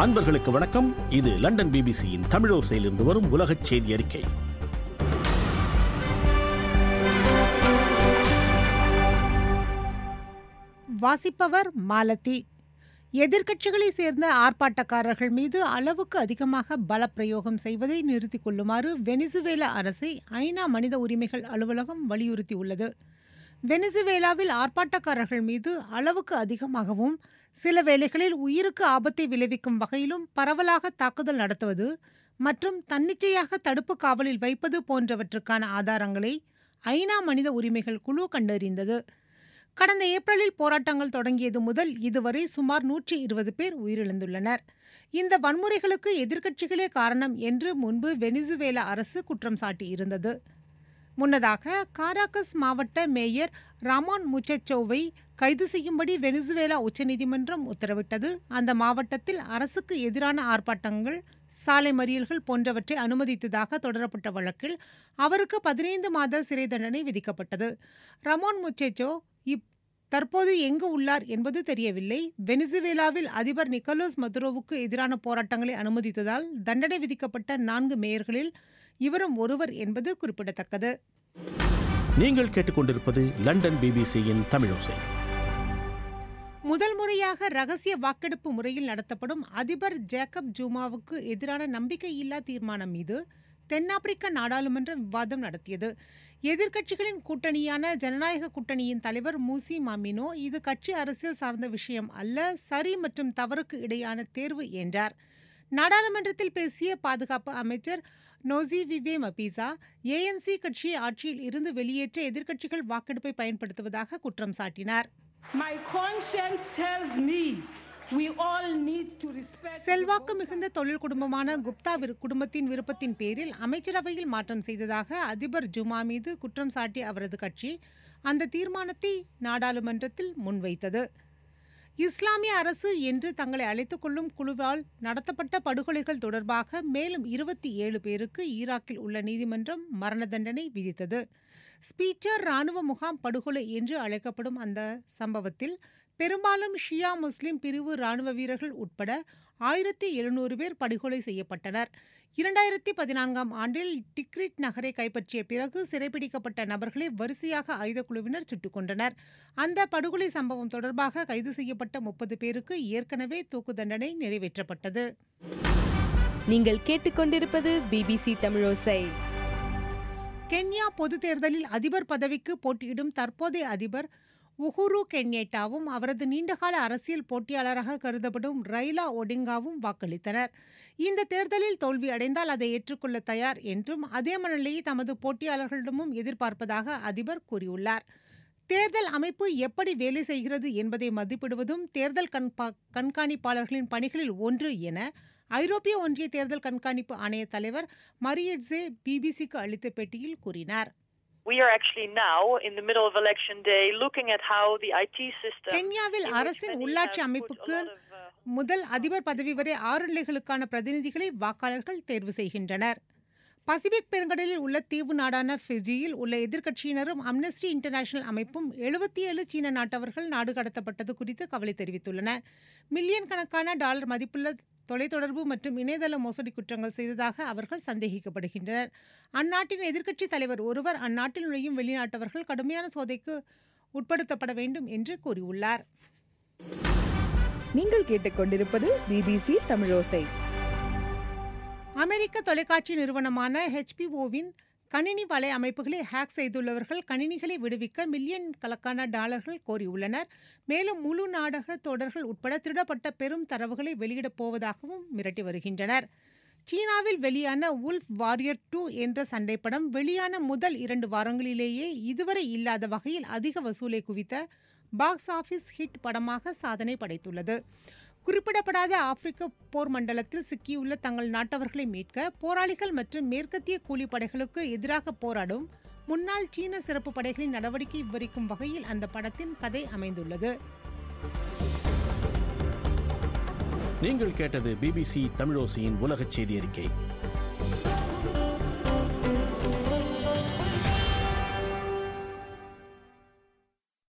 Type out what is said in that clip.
அன்பர்களுக்கு வணக்கம் இது லண்டன் பிபிசியின் தமிழோசையிலிருந்து வரும் உலகச் செய்தி அறிக்கை வாசிப்பவர் மாலதி எதிர்க்கட்சிகளை சேர்ந்த ஆர்ப்பாட்டக்காரர்கள் மீது அளவுக்கு அதிகமாக பலப்பிரயோகம் செய்வதை நிறுத்திக் கொள்ளுமாறு வெனிசுவேலா அரசை ஐநா மனித உரிமைகள் அலுவலகம் வலியுறுத்தியுள்ளது வெனிசுவேலாவில் ஆர்ப்பாட்டக்காரர்கள் மீது அளவுக்கு அதிகமாகவும் சில வேளைகளில் உயிருக்கு ஆபத்தை விளைவிக்கும் வகையிலும் பரவலாக தாக்குதல் நடத்துவது மற்றும் தன்னிச்சையாக தடுப்பு காவலில் வைப்பது போன்றவற்றுக்கான ஆதாரங்களை ஐநா மனித உரிமைகள் குழு கண்டறிந்தது கடந்த ஏப்ரலில் போராட்டங்கள் தொடங்கியது முதல் இதுவரை சுமார் நூற்றி இருபது பேர் உயிரிழந்துள்ளனர் இந்த வன்முறைகளுக்கு எதிர்க்கட்சிகளே காரணம் என்று முன்பு வெனிசுவேலா அரசு குற்றம் சாட்டியிருந்தது முன்னதாக காராகஸ் மாவட்ட மேயர் ராமான் முச்சச்சோவை கைது செய்யும்படி வெனிசுவேலா உச்சநீதிமன்றம் உத்தரவிட்டது அந்த மாவட்டத்தில் அரசுக்கு எதிரான ஆர்ப்பாட்டங்கள் சாலை மறியல்கள் போன்றவற்றை அனுமதித்ததாக தொடரப்பட்ட வழக்கில் அவருக்கு பதினைந்து மாத சிறை தண்டனை விதிக்கப்பட்டது ரமோன் முச்சேச்சோ இப் தற்போது எங்கு உள்ளார் என்பது தெரியவில்லை வெனிசுவேலாவில் அதிபர் நிக்கோலஸ் மதுரோவுக்கு எதிரான போராட்டங்களை அனுமதித்ததால் தண்டனை விதிக்கப்பட்ட நான்கு மேயர்களில் இவரும் ஒருவர் என்பது குறிப்பிடத்தக்கது நீங்கள் கேட்டுக்கொண்டிருப்பது லண்டன் பிபிசியின் தமிழோசை முதல் முறையாக ரகசிய வாக்கெடுப்பு முறையில் நடத்தப்படும் அதிபர் ஜேக்கப் ஜூமாவுக்கு எதிரான நம்பிக்கையில்லா தீர்மானம் மீது தென்னாப்பிரிக்க நாடாளுமன்றம் விவாதம் நடத்தியது எதிர்க்கட்சிகளின் கூட்டணியான ஜனநாயக கூட்டணியின் தலைவர் மூசி மாமினோ இது கட்சி அரசியல் சார்ந்த விஷயம் அல்ல சரி மற்றும் தவறுக்கு இடையான தேர்வு என்றார் நாடாளுமன்றத்தில் பேசிய பாதுகாப்பு அமைச்சர் நோசி விவே மபீசா ஏஎன்சி கட்சியை ஆட்சியில் இருந்து வெளியேற்ற எதிர்க்கட்சிகள் வாக்கெடுப்பை பயன்படுத்துவதாக குற்றம் சாட்டினார் My conscience tells me we all need to respect. the செல்வாக்கு votes மிகுந்த தொழில் குடும்பமான குப்தா விரு- குடும்பத்தின் விருப்பத்தின் பேரில் அமைச்சரவையில் மாற்றம் செய்ததாக அதிபர் ஜுமா மீது குற்றம் சாட்டிய அவரது கட்சி அந்த தீர்மானத்தை நாடாளுமன்றத்தில் முன்வைத்தது இஸ்லாமிய அரசு என்று தங்களை அழைத்துக் கொள்ளும் குழுவால் நடத்தப்பட்ட படுகொலைகள் தொடர்பாக மேலும் இருபத்தி ஏழு பேருக்கு ஈராக்கில் உள்ள நீதிமன்றம் மரண தண்டனை விதித்தது ஸ்பீச்சர் ராணுவ முகாம் படுகொலை என்று அழைக்கப்படும் அந்த சம்பவத்தில் பெரும்பாலும் ஷியா முஸ்லிம் பிரிவு ராணுவ வீரர்கள் உட்பட ஆயிரத்தி எழுநூறு பேர் படுகொலை செய்யப்பட்டனர் இரண்டாயிரத்தி பதினான்காம் ஆண்டில் டிக்ரிட் நகரை கைப்பற்றிய பிறகு சிறைப்பிடிக்கப்பட்ட நபர்களை வரிசையாக ஆயுதக்குழுவினர் சுட்டுக் கொண்டனர் அந்த படுகொலை சம்பவம் தொடர்பாக கைது செய்யப்பட்ட முப்பது பேருக்கு ஏற்கனவே தூக்கு தண்டனை நிறைவேற்றப்பட்டது நீங்கள் கேட்டுக்கொண்டிருப்பது பிபிசி தமிழோசை கென்யா பொதுத் தேர்தலில் அதிபர் பதவிக்கு போட்டியிடும் தற்போதைய அதிபர் உஹுரு கென்யேட்டாவும் அவரது நீண்டகால அரசியல் போட்டியாளராக கருதப்படும் ரைலா ஒடிங்காவும் வாக்களித்தனர் இந்த தேர்தலில் தோல்வி அடைந்தால் அதை ஏற்றுக்கொள்ள தயார் என்றும் அதே மனநிலையை தமது போட்டியாளர்களிடமும் எதிர்பார்ப்பதாக அதிபர் கூறியுள்ளார் தேர்தல் அமைப்பு எப்படி வேலை செய்கிறது என்பதை மதிப்பிடுவதும் தேர்தல் கண்பா கண்காணிப்பாளர்களின் பணிகளில் ஒன்று என ஐரோப்பிய ஒன்றிய தேர்தல் கண்காணிப்பு ஆணைய தலைவர் மரியட்ஸே பிபிசிக்கு அளித்த பேட்டியில் கூறினார் We are actually now in the middle of election day looking at how the IT system கென்யாவில் in which அரசின் many உள்ளாட்சி have put a அமைப்புக்கு lot of, uh, முதல் அதிபர் பதவி வரை ஆறு நிலைகளுக்கான பிரதிநிதிகளை வாக்காளர்கள் தேர்வு செய்கின்றனர் பசிபிக் பெருங்கடலில் உள்ள தீவு நாடான ஃபிஜியில் உள்ள எதிர்க்கட்சியினரும் அம்னஸ்டி இன்டர்நேஷனல் அமைப்பும் எழுபத்தி ஏழு சீன நாட்டவர்கள் நாடு கடத்தப்பட்டது குறித்து கவலை தெரிவித்துள்ளன மில்லியன் கணக்கான டாலர் மதிப்புள்ள தொலைத்தொடர்பு மற்றும் இணையதள மோசடி குற்றங்கள் செய்ததாக அவர்கள் சந்தேகிக்கப்படுகின்றனர் அந்நாட்டின் எதிர்க்கட்சி தலைவர் ஒருவர் அந்நாட்டில் நுழையும் வெளிநாட்டவர்கள் கடுமையான சோதைக்கு உட்படுத்தப்பட வேண்டும் என்று கூறியுள்ளார் நீங்கள் கேட்டுக்கொண்டிருப்பது பிபிசி தமிழோசை அமெரிக்க தொலைக்காட்சி நிறுவனமான ஹெச்பிஓவின் கணினி வலை அமைப்புகளை ஹேக் செய்துள்ளவர்கள் கணினிகளை விடுவிக்க மில்லியன் கணக்கான டாலர்கள் கோரியுள்ளனர் மேலும் முழு நாடக தொடர்கள் உட்பட திருடப்பட்ட பெரும் தரவுகளை வெளியிடப் போவதாகவும் மிரட்டி வருகின்றனர் சீனாவில் வெளியான உல்ஃப் வாரியர் டூ என்ற சண்டைப்படம் வெளியான முதல் இரண்டு வாரங்களிலேயே இதுவரை இல்லாத வகையில் அதிக வசூலை குவித்த பாக்ஸ் ஆபீஸ் ஹிட் படமாக சாதனை படைத்துள்ளது குறிப்பிடப்படாத ஆப்பிரிக்க போர் மண்டலத்தில் சிக்கியுள்ள தங்கள் நாட்டவர்களை மீட்க போராளிகள் மற்றும் மேற்கத்திய கூலிப்படைகளுக்கு எதிராக போராடும் முன்னாள் சீன சிறப்பு படைகளின் நடவடிக்கை விவரிக்கும் வகையில் அந்த படத்தின் கதை அமைந்துள்ளது நீங்கள் கேட்டது பிபிசி தமிழோசையின் உலகச் செய்தி அறிக்கை